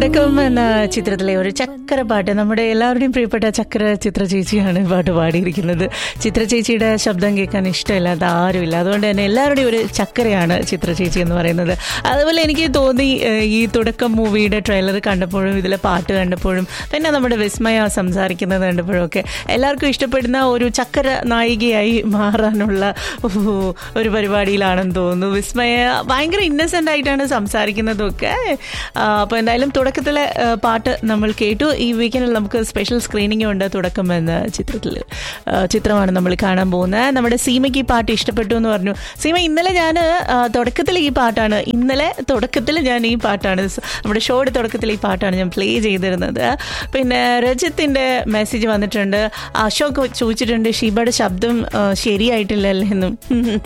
തുടക്കം എന്ന ചിത്രത്തിലെ ഒരു ചക്കര പാട്ട് നമ്മുടെ എല്ലാവരുടെയും പ്രിയപ്പെട്ട ചക്കര ചിത്ര ചേച്ചിയാണ് ഈ പാട്ട് പാടിയിരിക്കുന്നത് ചിത്ര ചേച്ചിയുടെ ശബ്ദം കേൾക്കാൻ ഇഷ്ടമില്ലാത്ത ആരുമില്ല അതുകൊണ്ട് തന്നെ എല്ലാവരുടെയും ഒരു ചക്കരയാണ് ചിത്ര ചേച്ചി എന്ന് പറയുന്നത് അതുപോലെ എനിക്ക് തോന്നി ഏഹ്, ഈ തുടക്കം മൂവിയുടെ ട്രെയിലർ കണ്ടപ്പോഴും ഇതിലെ പാട്ട് കണ്ടപ്പോഴും പിന്നെ നമ്മുടെ വിസ്മയ സംസാരിക്കുന്നത് കണ്ടപ്പോഴും ഒക്കെ എല്ലാവർക്കും ഇഷ്ടപ്പെടുന്ന ഒരു ചക്കര നായികയായി മാറാനുള്ള ഒരു- ഒരു പരിപാടിയിലാണെന്ന് തോന്നുന്നു വിസ്മയ ഭയങ്കര ഇന്നസെന്റ് ആയിട്ടാണ് സംസാരിക്കുന്നതൊക്കെ അപ്പോൾ എന്തായാലും തുടക്കത്തിലെ ആ, പാട്ട് നമ്മൾ കേട്ടു ഈ വീക്കെൻഡിൽ നമുക്ക് സ്പെഷ്യൽ സ്ക്രീനിങ് ഉണ്ട് തുടക്കം എന്ന ചിത്രത്തിൽ ആ, ചിത്രമാണ് നമ്മൾ കാണാൻ പോകുന്നത് നമ്മുടെ സീമയ്ക്ക് ഈ പാട്ട് ഇഷ്ടപ്പെട്ടു എന്ന് പറഞ്ഞു സീമ ഇന്നലെ ഞാൻ തുടക്കത്തിൽ ഈ പാട്ടാണ് ഇന്നലെ തുടക്കത്തിൽ ഞാൻ ഈ പാട്ടാണ് സ് നമ്മുടെ ഷോയുടെ തുടക്കത്തിൽ ഈ പാട്ടാണ് ഞാൻ പ്ലേ ചെയ്തിരുന്നത് പിന്നെ രജിത്തിന്റെ മെസ്സേജ് വന്നിട്ടുണ്ട് അശോക് ചോദിച്ചിട്ടുണ്ട് ഷീബയുടെ ശബ്ദം ആ, ശരിയായിട്ടില്ലല്ലേ എന്നും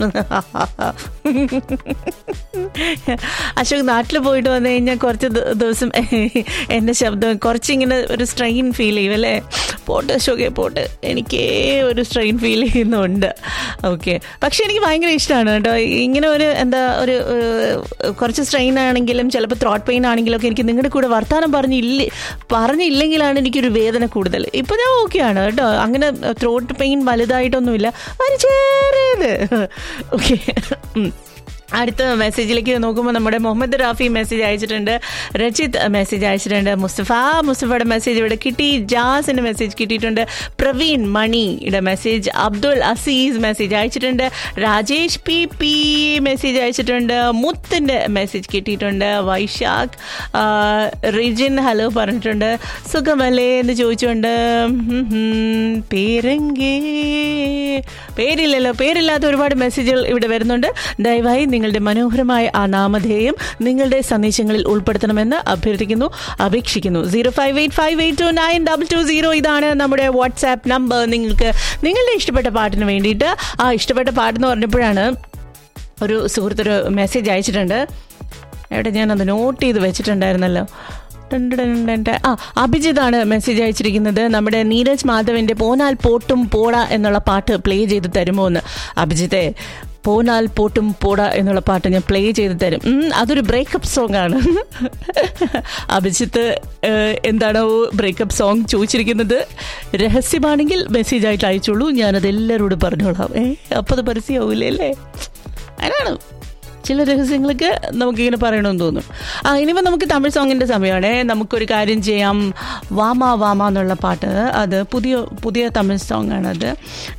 അശോക് നാട്ടിൽ പോയിട്ട് വന്നു കഴിഞ്ഞാൽ കുറച്ച് ദി- ദിവസം എൻ്റെ ശബ്ദം കുറച്ചിങ്ങനെ ഒരു സ്ട്രെയിൻ ഫീൽ ചെയ്യും അല്ലേ പോട്ട് അശോകെ പോട്ട് എനിക്കേ ഒരു സ്ട്രെയിൻ ഫീൽ ചെയ്യുന്നുണ്ട് ഓക്കെ പക്ഷെ എനിക്ക് ഭയങ്കര ഇഷ്ടമാണ് കേട്ടോ ഇങ്ങനെ ഒരു എന്താ ഒരു ഏഹ്, കുറച്ച് സ്ട്രെയിൻ ആണെങ്കിലും ചിലപ്പോൾ ത്രോട്ട് പെയിൻ ആണെങ്കിലും ഒക്കെ എനിക്ക് നിങ്ങളുടെ കൂടെ വർത്തമാനം പറഞ്ഞില്ല പറഞ്ഞില്ലെങ്കിലാണ് എനിക്കൊരു വേദന കൂടുതൽ ഇപ്പം ഞാൻ ഓക്കെയാണ് കേട്ടോ അങ്ങനെ ത്രോട്ട് പെയിൻ വലുതായിട്ടൊന്നുമില്ല ഒരു ചെറിയത് ഓക്കെ അടുത്ത മെസ്സേജിലേക്ക് നോക്കുമ്പോൾ നമ്മുടെ മുഹമ്മദ് റാഫി മെസ്സേജ് അയച്ചിട്ടുണ്ട് രജിത് മെസ്സേജ് അയച്ചിട്ടുണ്ട് മുസ്തഫ മുസ്തഫയുടെ മെസ്സേജ് ഇവിടെ കിട്ടി ജാസിന്റെ മെസ്സേജ് കിട്ടിയിട്ടുണ്ട് പ്രവീൺ മണിയുടെ മെസ്സേജ് അബ്ദുൾ അസീസ് മെസ്സേജ് അയച്ചിട്ടുണ്ട് രാജേഷ് പി പി മെസ്സേജ് അയച്ചിട്ടുണ്ട് മുത്തിന്റെ മെസ്സേജ് കിട്ടിയിട്ടുണ്ട് വൈശാഖ് ആ, റിജിൻ ഹലോ പറഞ്ഞിട്ടുണ്ട് സുഖമല്ലേ എന്ന് ചോദിച്ചുകൊണ്ട് ഉം ഹും, പേരെങ്കേ പേരില്ലല്ലോ പേരില്ലാത്ത ഒരുപാട് മെസ്സേജുകൾ ഇവിടെ വരുന്നുണ്ട് ദയവായി നിങ്ങളുടെ മനോഹരമായ ആ നാമധേയം നിങ്ങളുടെ സന്ദേശങ്ങളിൽ ഉൾപ്പെടുത്തണമെന്ന് അഭ്യർത്ഥിക്കുന്നു അപേക്ഷിക്കുന്നു zero five eight five eight two nine double two zero ഇതാണ് നമ്മുടെ വാട്സാപ്പ് നമ്പർ നിങ്ങൾക്ക് നിങ്ങളുടെ ഇഷ്ടപ്പെട്ട പാട്ടിന് വേണ്ടിയിട്ട് ആ ഇഷ്ടപ്പെട്ട പാട്ടെന്ന് പറഞ്ഞപ്പോഴാണ് ഒരു സുഹൃത്തൊരു മെസ്സേജ് അയച്ചിട്ടുണ്ട് എവിടെ ഞാനത് നോട്ട് ചെയ്ത് വെച്ചിട്ടുണ്ടായിരുന്നല്ലോ ടൺ ടൺ ടൺ ടൺ. ആ അഭിജിതാണ് മെസ്സേജ് അയച്ചിരിക്കുന്നത് നമ്മുടെ നീരജ് മാധവിന്റെ പോനാൽ പോട്ടും പോട എന്നുള്ള പാട്ട് പ്ലേ ചെയ്ത് തരുമോ എന്ന് അഭിജിത്തെ പോനാൽ പോട്ടും പോട എന്നുള്ള പാട്ട് ഞാൻ പ്ലേ ചെയ്ത് തരും ഉം, അതൊരു ബ്രേക്കപ്പ് സോങ് ആണ് അഭിജിത്ത് ഏഹ്, എന്താണോ ബ്രേക്കപ്പ് സോങ് ചോദിച്ചിരിക്കുന്നത് രഹസ്യമാണെങ്കിൽ മെസ്സേജ് ആയിട്ട് അയച്ചോളൂ ഞാനത് എല്ലാവരോടും പറഞ്ഞോളാം ഏ അപ്പോൾ അത് പരസ്യമാവില്ലേ അല്ലേ അതിനാണ് ചില രഹസ്യങ്ങളൊക്കെ നമുക്കിങ്ങനെ പറയണമെന്ന് തോന്നും ആ ഇനിയിപ്പോൾ നമുക്ക് തമിഴ് സോങ്ങിൻ്റെ സമയമാണ് നമുക്കൊരു കാര്യം ചെയ്യാം വാമ വാമ എന്നുള്ള പാട്ട് അത് പുതിയ പുതിയ തമിഴ് സോങ് ആണ് അത്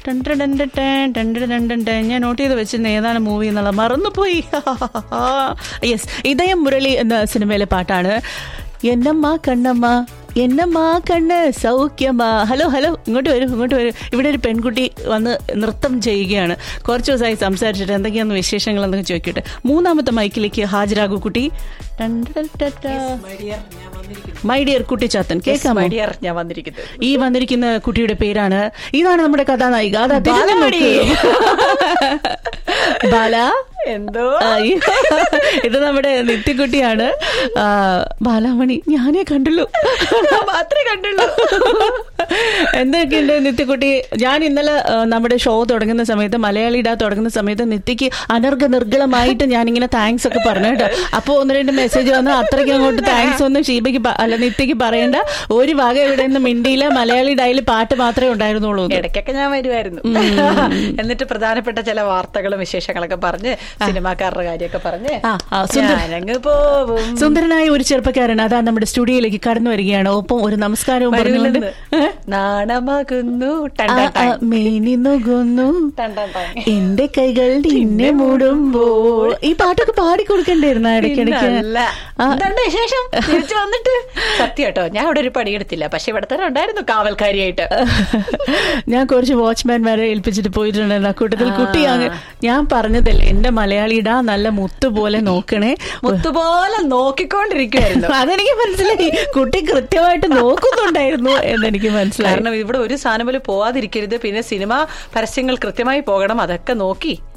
ഞാൻ നോട്ട് ചെയ്ത് വെച്ചിരുന്ന ഏതാണ് മൂവി എന്നുള്ള മറന്നുപോയി യെസ് ഇതയം മുരളി എന്ന സിനിമയിലെ പാട്ടാണ് എന്നമ്മ കണ്ണമ്മ എന്നമ്മ കണ്ണ് സൗഖ്യമാ ഹലോ ഹലോ ഇങ്ങോട്ട് വരൂ ഇങ്ങോട്ട് വരൂ ഇവിടെ ഒരു പെൺകുട്ടി വന്ന് നൃത്തം ചെയ്യുകയാണ് കുറച്ച് ദിവസമായി സംസാരിച്ചിട്ട് എന്തൊക്കെയാന്ന് വിശേഷങ്ങൾ എന്നൊക്കെ ചോദിക്കട്ടെ മൂന്നാമത്തെ മൈക്കിലേക്ക് ഹാജരാകൂ കുട്ടി മൈ ഡിയർ കുട്ടിച്ചാത്തൻ കേൾക്കാമോ മടിയർ ഞാൻ വന്നിരിക്കുന്നത് ഈ വന്നിരിക്കുന്ന കുട്ടിയുടെ പേരാണ് ഇതാണ് നമ്മുടെ കഥാനായിക അതാ തിരിഞ്ഞു ബാലമണി. നോക്കൂ. ബാല എന്തോ ആ, ഈ- ഇത് നമ്മുടെ നിത്യക്കുട്ടിയാണ് ആ, ബാലാമണി ഞാനേ കണ്ടുള്ളൂ മാത്രമേ കണ്ടുള്ളൂ എന്തൊക്കെയുണ്ട് നിത്യക്കുട്ടി ഞാൻ ഇന്നലെ ആ, നമ്മുടെ ഷോ തുടങ്ങുന്ന സമയത്ത് മലയാളി ഇടാ തുടങ്ങുന്ന സമയത്ത് നിത്യക്ക് അനർഘ നിർഗളമായിട്ട് ഞാനിങ്ങനെ താങ്ക്സ് ഒക്കെ പറഞ്ഞു കേട്ടോ അപ്പോൾ ഒന്ന് രണ്ട് മെസ്സേജ് വന്നു അത്രയ്ക്ക് അങ്ങോട്ട് താങ്ക്സ് ഒന്നും ഷീബയ്ക്ക് പ- അല്ല നിത്യക്ക് പറയണ്ട ഒരു വക ഇവിടെ നിന്ന് മിണ്ടിയില്ല മലയാളി ഡായിൽ പാട്ട് മാത്രമേ ഉണ്ടായിരുന്നുള്ളൂ എന്ന്. ഇടയ്ക്കൊക്കെ ഞാൻ വരുമായിരുന്നു എന്നിട്ട് പ്രധാനപ്പെട്ട ചില വാർത്തകളും വിശേഷങ്ങളൊക്കെ പറഞ്ഞ് സിനിമാക്കാരുടെ കാര്യമൊക്കെ പറഞ്ഞ് ആ, ആ, സുന്ദർ- ഞാനങ്ങ് പോവും സുന്ദരനായ ഒരു ചെറുപ്പക്കാരൻ അതാ നമ്മുടെ സ്റ്റുഡിയോയിലേക്ക് കടന്നു വരികയാണ് ഒപ്പം ഒരു നമസ്കാരവും പറഞ്ഞുകൊണ്ട് വരൂലെന്ന്. നാണമാകുന്നു ടൺ ആ, ടൺ ആ, ടൺ. മേനി നുകുന്നു ടൺ ടൺ ടൺ. എന്റെ കൈകൾ നിന്നെ മൂടുമ്പോൾ ഈ പാട്ടൊക്കെ പാടി കൊടുക്കണ്ടായിരുന്ന ഇടയ്ക്കിടയ്ക്ക് പിന്നല്ല. ആ, എന്തുണ്ട് വിശേഷം തിരിച്ചു വന്നിട്ട് സത്യം കേട്ടോ ഞാൻ അവിടെ ഒരു പണിയെടുത്തില്ല പക്ഷെ ഇവിടെ തന്നെ ഉണ്ടായിരുന്നു കാവൽക്കാരിയായിട്ട് ഞാൻ കുറച്ച് വാച്ച്മാൻമാരെ ഏൽപ്പിച്ചിട്ട് പോയിട്ടുണ്ടായിരുന്നു ആ കൂട്ടത്തിൽ കുട്ടി അങ്ങ് ഞാൻ പറഞ്ഞതല്ലേ എന്റെ മലയാളിടാ നല്ല മുത്ത് പോലെ നോക്കണേ മുത്തുപോലെ നോക്കിക്കൊണ്ടിരിക്കുവായിരുന്നു അതെനിക്ക് മനസ്സിലായി കുട്ടി കൃത്യമായിട്ട് നോക്കുന്നുണ്ടായിരുന്നു എന്നെനിക്ക് മനസ്സിലായി കാരണം ഇവിടെ ഒരു സാധനം പോലും പോവാതിരിക്കരുത് പിന്നെ സിനിമ പരസ്യങ്ങൾ കൃത്യമായി പോകണം അതൊക്കെ നോക്കി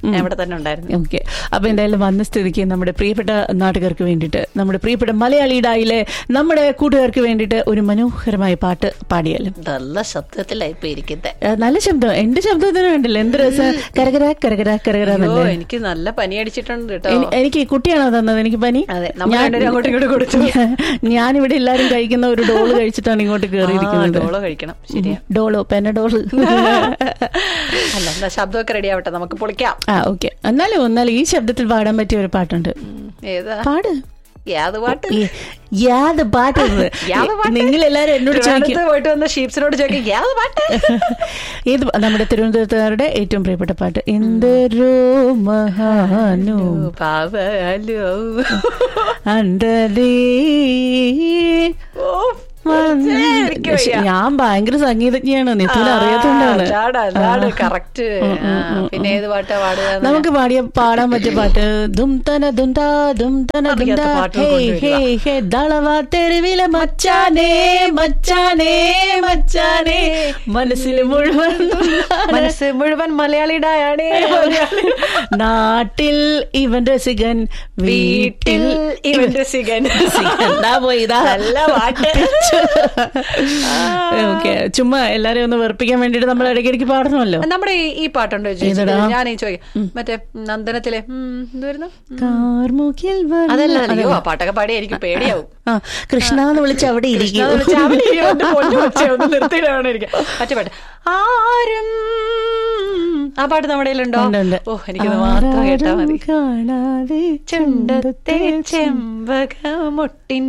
ഞാൻ ഇവിടെ തന്നെ ഉണ്ടായിരുന്നു ഓക്കെ അപ്പൊ എന്തായാലും വന്ന സ്ഥിതിക്ക് നമ്മുടെ പ്രിയപ്പെട്ട നാട്ടുകാർക്ക് വേണ്ടിയിട്ട് നമ്മുടെ പ്രിയപ്പെട്ട മലയാളിയുടായിലെ നമ്മുടെ കൂട്ടുകാർക്ക് വേണ്ടിയിട്ട് ഒരു മനോഹരമായ പാട്ട് പാടിയാലും നല്ല ശബ്ദത്തിലായി ഇപ്പൊ ഇരിക്കുന്നത് ആ, നല്ല ശബ്ദം എന്റെ ശബ്ദത്തിന് വേണ്ടില്ല എന്ത് രസം കരകര കരകര കരകര അയ്യോ എന്നല്ലേ എനിക്ക് നല്ല പനി അടിച്ചിട്ടുണ്ട് കേട്ടോ എനി- എനിക്ക് കുട്ടിയാണോ തന്നത് എനിക്ക് പനി അതെ നമ്മൾ രണ്ടുപേരും അങ്ങോട്ടും ഇങ്ങോട്ടും കൊടുത്തു ഞാനിവിടെ എല്ലാരും കഴിക്കുന്ന ഒരു ഡോള് കഴിച്ചിട്ടാണ് ഇങ്ങോട്ട് കയറിയിരിക്കുന്നത് ഡോളോ കഴിക്കണം ശരിയാ ഡോളോ പെനഡോള് അല്ല എന്താ ശബ്ദമൊക്കെ റെഡി ആവട്ടെ നമുക്ക് പൊളിക്കാം ആ ഓക്കെ എന്നാലും എന്നാലും ഈ ശബ്ദത്തിൽ പാടാൻ പറ്റിയ ഒരു പാട്ടുണ്ട് ഉം, ഏതാ പാട് ഏത് പാട്ട് ഈ യാത് പാട്ട് യാത് പാട്ട്? നിങ്ങൾ എല്ലാരും എന്നോട് ചോദിക്കും ട്രിവാൻഡ്രത്ത് പോയിട്ട് വന്ന ഷീപ്സിനോട് ചോദിക്കും ഏത് പാട്ട് ഇത് നമ്മുടെ തിരുവനന്തപുരത്തുകാരുടെ ഏറ്റവും പ്രിയപ്പെട്ട പാട്ട് എന്തൊരു മഹാനു പാവലോ അണ്ടലേ ഓ, വന്ന് എനിക്ക് വയ്യ. ഞാൻ ഭയങ്കര സംഗീതജ്ഞയാണ് നിത്യത്തിൽ അറിയാത്തോണ്ടാണ് ആ, അതാണ് അതാണ് കറക്റ്റ് പിന്നെ ഏത് പാട്ടാ പാടുക നമുക്ക് പാടിയ പാടാൻ പറ്റിയ പാട്ട് ദും തന ദും താ ദും തന ദും അറിയാത്ത താ പാട്ടുകൾ ഹേ കൊണ്ടുവരിക. ഹേ ഹേ ദളവാ തെരുവിലെ മച്ചാനേ മച്ചാനേ മച്ചാനേ മനസ്സിൽ മുഴുവൻ മനസ്സ് മുഴുവൻ മലയാളിയുടെയാണ് നാട്ടിൽ ഇവൻ രസികൻ വീട്ടിൽ ഇവന്റെ സിഗൻ എന്താ പോയി ഇതാ നല്ല പാട്ട് ഓക്കെ ചുമ്മാ എല്ലാരെയും ഒന്ന് വെറുപ്പിക്കാൻ വേണ്ടിട്ട് നമ്മൾ ഇടയ്ക്കിടയ്ക്ക് പാടണമല്ലോ നമ്മുടെ ഈ- ഈ പാട്ടുണ്ടോ ചേച്ചി ഏതെടാ? ഞാൻ ഈ ചോദിക്കാം മറ്റേ നന്ദനത്തിലെ ഉം, എന്തുവായിരുന്നു കാർമുകിൽ വന്ന- അതല്ല അയ്യോ ആ പാട്ടൊക്കെ പാടി എനിക്ക് പേടിയാവും ആ കൃഷ്ണ എന്ന് വിളിച്ച് അവിടെ ഇരിക്കും കൃഷ്ണ വിളിച്ച് അവിടെ ഇരിക്കും. എന്റെ പൊന്നു കൊച്ചേ, ഒന്ന് നിർത്തിയില്ല അവിടെ ഇരിക്കാം. മറ്റേ പാട്ട് ആരും ആ പാട്ട് നമ്മുടെ കയ്യിലുണ്ടോ ഉണ്ട്, ഉണ്ട്. ഓ എനിക്കത് മാത്രം കേട്ടാ മതി ആരാരും കാണാതെ ചുണ്ടത്തെ ചെമ്പകമൊട്ടിൻ